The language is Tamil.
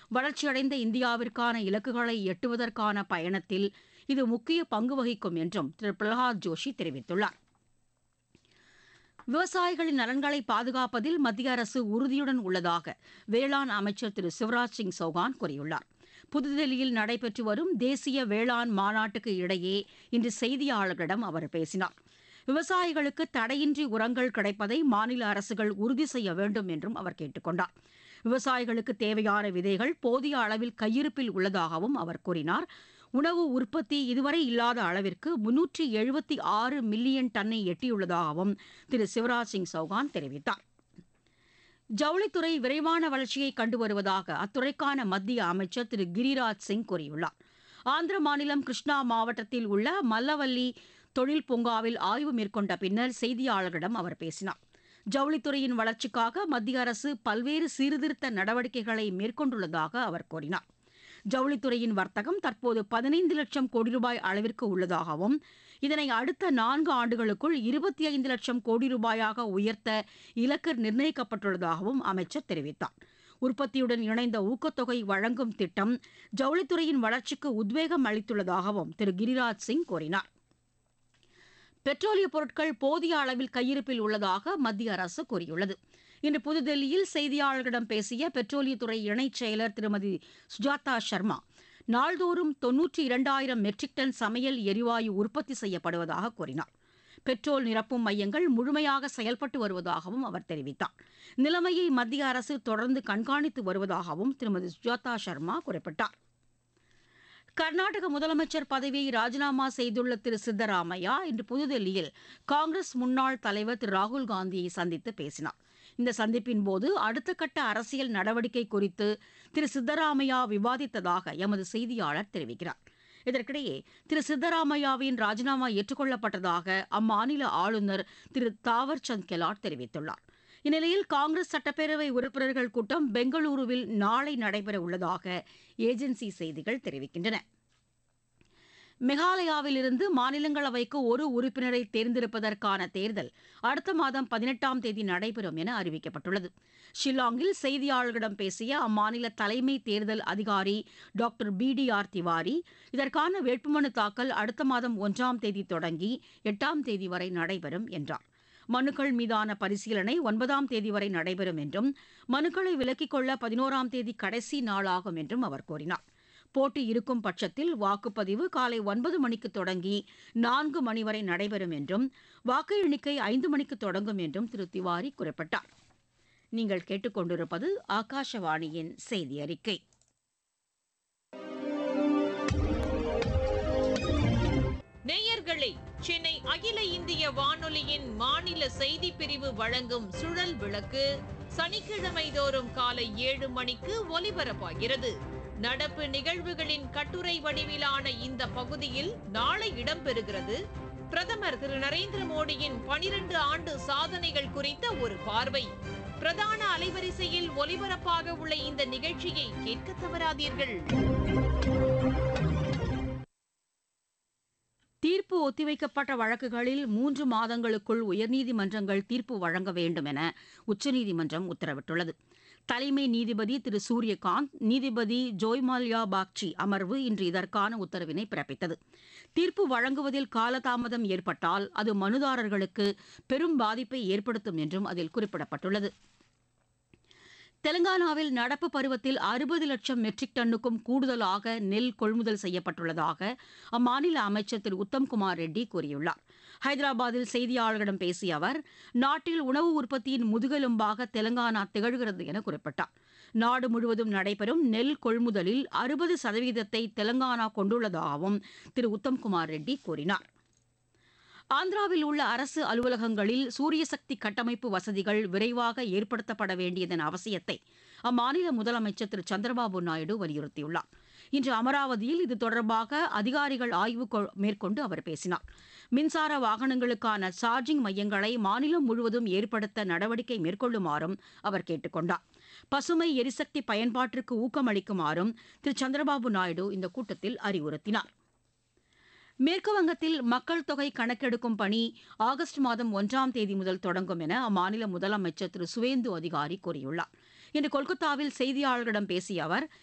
வளர்ச்சியடைந்த இந்தியாவிற்கான இலக்குகளை எட்டுவதற்கான பயணத்தில் இது முக்கிய பங்கு வகிக்கும் என்றும் திரு பிரகலாத் ஜோஷி தெரிவித்துள்ளார் விவசாயிகளின் நலன்களை பாதுகாப்பதில் மத்திய அரசு உறுதியுடன் உள்ளதாக வேளாண் அமைச்சர் திரு சிவராஜ் சிங் சௌகான் கூறியுள்ளார் புதுதில்லியில் நடைபெற்று வரும் தேசிய வேளாண் மாநாட்டுக்கு இடையே இன்று செய்தியாளர்களிடம் அவர் பேசினார் விவசாயிகளுக்கு தடையின்றி உரங்கள் கிடைப்பதை மாநில அரசுகள் உறுதி செய்ய வேண்டும் என்றும் அவர் கேட்டுக் கொண்டார் விவசாயிகளுக்கு தேவையான விதைகள் போதிய அளவில் கையிருப்பில் உள்ளதாகவும் அவர் கூறினார் உணவு உற்பத்தி இதுவரை இல்லாத அளவிற்கு முன்னூற்றி எழுபத்தி ஆறு மில்லியன் டன்னை எட்டியுள்ளதாகவும் திரு சிவராஜ் சிங் சௌகான் தெரிவித்தார் ஜவுளித்துறை விரைவான வளர்ச்சியை கண்டு வருவதாக அத்துறைக்கான மத்திய அமைச்சர் திரு கிரிராஜ் சிங் கூறியுள்ளார் ஆந்திர மாநிலம் கிருஷ்ணா மாவட்டத்தில் உள்ள மல்லவல்லி தொழில் பூங்காவில் ஆய்வு மேற்கொண்ட பின்னர் செய்தியாளர்களிடம் அவர் பேசினார் ஜவுளித்துறையின் வளர்ச்சிக்காக மத்திய அரசு பல்வேறு சீர்திருத்த நடவடிக்கைகளை மேற்கொண்டுள்ளதாக அவர் கூறினார் ஜவுளித்துறையின் வர்த்தகம் தற்போது பதினைந்து லட்சம் கோடி ரூபாய் அளவிற்கு உள்ளதாகவும் இதனை அடுத்த நான்கு ஆண்டுகளுக்குள் இருபத்தி ஐந்து லட்சம் கோடி ரூபாயாக உயர்த்த இலக்கு நிர்ணயிக்கப்பட்டுள்ளதாகவும் அமைச்சர் தெரிவித்தார் உற்பத்தியுடன் இணைந்த ஊக்கத்தொகை வழங்கும் திட்டம் ஜவுளித்துறையின் வளர்ச்சிக்கு உத்வேகம் அளித்துள்ளதாகவும் திரு கிரிராஜ் சிங் கூறினார் பெட்ரோலிய பொருட்கள் போதிய அளவில் கையிருப்பில் உள்ளதாக மத்திய அரசு கூறியுள்ளது இன்று புதுதில்லியில் செய்தியாளர்களிடம் பேசிய பெட்ரோலியத்துறை இணைச் செயலர் திருமதி சுஜாதா சர்மா நாள்தோறும் தொன்னூற்றி இரண்டாயிரம் மெட்ரிக் டன் சமையல் எரிவாயு உற்பத்தி செய்யப்படுவதாக கூறினார் பெட்ரோல் நிரப்பும் மையங்கள் முழுமையாக செயல்பட்டு வருவதாகவும் அவர் தெரிவித்தார் நிலைமையை மத்திய அரசு தொடர்ந்து கண்காணித்து வருவதாகவும் திருமதி சுஜாதா சர்மா குறிப்பிட்டார் கர்நாடக முதலமைச்சர் பதவியை ராஜினாமா செய்துள்ள திரு சித்தராமையா இன்று புதுதில்லியில் காங்கிரஸ் முன்னாள் தலைவர் திரு ராகுல் காந்தியை சந்தித்து பேசினார் இந்த சந்திப்பின் போது அடுத்த கட்ட அரசியல் நடவடிக்கை குறித்து திரு சித்தராமையா விவாதித்ததாக எமது செய்தியாளர் தெரிவிக்கிறார் இதற்கிடையே திரு சித்தராமையாவின் ராஜினாமா ஏற்றுக்கொள்ளப்பட்டதாக அம்மாநில ஆளுநர் திரு தாவர்சந்த் கெலாட் தெரிவித்துள்ளார் இந்நிலையில் காங்கிரஸ் சட்டப்பேரவை உறுப்பினர்கள் கூட்டம் பெங்களூருவில் நாளை நடைபெற உள்ளதாக ஏஜென்சி செய்திகள் தெரிவிக்கின்றன மெகாலயாவிலிருந்து மாநிலங்களவைக்கு ஒரு உறுப்பினரை தேர்ந்தெடுப்பதற்கான தேர்தல் அடுத்த மாதம் பதினெட்டாம் தேதி நடைபெறும் என அறிவிக்கப்பட்டுள்ளது ஷில்லாங்கில் செய்தியாளர்களிடம் பேசிய அம்மாநில தலைமை தேர்தல் அதிகாரி doctor P D R Tiwari இதற்கான வேட்புமனு தாக்கல் அடுத்த மாதம் ஒன்றாம் தேதி தொடங்கி எட்டாம் தேதி வரை நடைபெறும் என்றார் மனுக்கள் மீதான பரிசீலனை ஒன்பதாம் தேதி வரை நடைபெறும் என்றும் மனுக்களை விலக்கிக் கொள்ள பதினோராம் தேதி கடைசி நாளாகும் என்றும் அவர் கூறினார் போட்டி இருக்கும் பட்சத்தில் வாக்குப்பதிவு காலை ஒன்பது மணிக்கு தொடங்கி நான்கு மணி வரை நடைபெறும் என்றும் வாக்கு எண்ணிக்கை ஐந்து மணிக்கு தொடங்கும் என்றும் திரு திவாரி குறிப்பிட்டார் நீங்கள் கேட்டுக்கொண்டிருப்பது ஆகாஷவாணியின் செய்தி அறிக்கை நேயர்களே சென்னை அகில இந்திய வானொலியின் மாநில செய்தி பிரிவு வழங்கும் சுழல் விளக்கு சனிக்கிழமை தோறும் காலை ஏழு மணிக்கு ஒலிபரப்பாகிறது நடப்பு நிகழ்வுகளின் கட்டுரை வடிவிலான இந்த பகுதியில் நாளை இடம்பெறுகிறது பிரதமர் திரு நரேந்திர மோடியின் பனிரெண்டு ஆண்டு சாதனைகள் குறித்த ஒரு பார்வை பிரதான அலைவரிசையில் ஒலிபரப்பாக உள்ள இந்த நிகழ்ச்சியை கேட்க தவறாதீர்கள் தீர்ப்பு ஒத்திவைக்கப்பட்ட வழக்குகளில் மூன்று மாதங்களுக்குள் உயர்நீதிமன்றங்கள் தீர்ப்பு வழங்க வேண்டும் என உச்சநீதிமன்றம் உத்தரவிட்டுள்ளது தலைமை நீதிபதி திரு சூரியகாந்த் நீதிபதி ஜோய்மால்யா பாக்சி அமர்வு இன்று இதற்கான உத்தரவினை பிறப்பித்தது தீர்ப்பு வழங்குவதில் காலதாமதம் ஏற்பட்டால் அது மனுதாரர்களுக்கு பெரும் பாதிப்பை ஏற்படுத்தும் என்றும் அதில் குறிப்பிடப்பட்டுள்ளது தெலங்கானாவில் நடப்பு பருவத்தில் அறுபது லட்சம் மெட்ரிக் டன்னுக்கும் கூடுதலாக நெல் கொள்முதல் செய்யப்பட்டுள்ளதாக அம்மாநில அமைச்சர் திரு உத்தம்குமார் ரெட்டி கூறியுள்ளார் ஹைதராபாத்தில் செய்தியாளர்களிடம் பேசிய அவர் நாட்டில் உணவு உற்பத்தியின் முதுகெலும்பாக தெலங்கானா திகழ்கிறது என குறிப்பிட்டார் நாடு முழுவதும் நடைபெறும் நெல் கொள்முதலில் அறுபது சதவீதத்தை தெலங்கானா கொண்டுள்ளதாகவும் திரு உத்தம்குமார் ரெட்டி கூறினார் ஆந்திராவில் உள்ள அரசு அலுவலகங்களில் சூரிய சக்தி கட்டமைப்பு வசதிகள் விரைவாக ஏற்படுத்தப்பட வேண்டியதன் அவசியத்தை அம்மாநில முதலமைச்சர் திரு சந்திரபாபு நாயுடு வலியுறுத்தியுள்ளார் இன்று அமராவதியில் இது தொடர்பாக அதிகாரிகள் ஆய்வு கொ- மேற்கொண்டு அவர் பேசினார் மின்சார வாகனங்களுக்கான சார்ஜிங் மையங்களை மாநிலம் முழுவதும் ஏற்படுத்த நடவடிக்கை மேற்கொள்ளுமாறும் அவர் கேட்டுக் கொண்டார் பசுமை எரிசக்தி பயன்பாட்டிற்கு ஊக்கமளிக்குமாறும் திரு சந்திரபாபு நாயுடு இந்த கூட்டத்தில் அறிவுறுத்தினார் மேற்கு வங்கத்தில் மக்கள் தொகை கணக்கெடுக்கும் பணி ஆகஸ்ட் மாதம் ஒன்றாம் தேதி முதல் தொடங்கும் என அம்மாநில முதலமைச்சர் திரு சுவேந்து அதிகாரி கூறியுள்ளார் இன்று கொல்கத்தாவில் செய்தியாளர்களிடம் பேசிய அவர்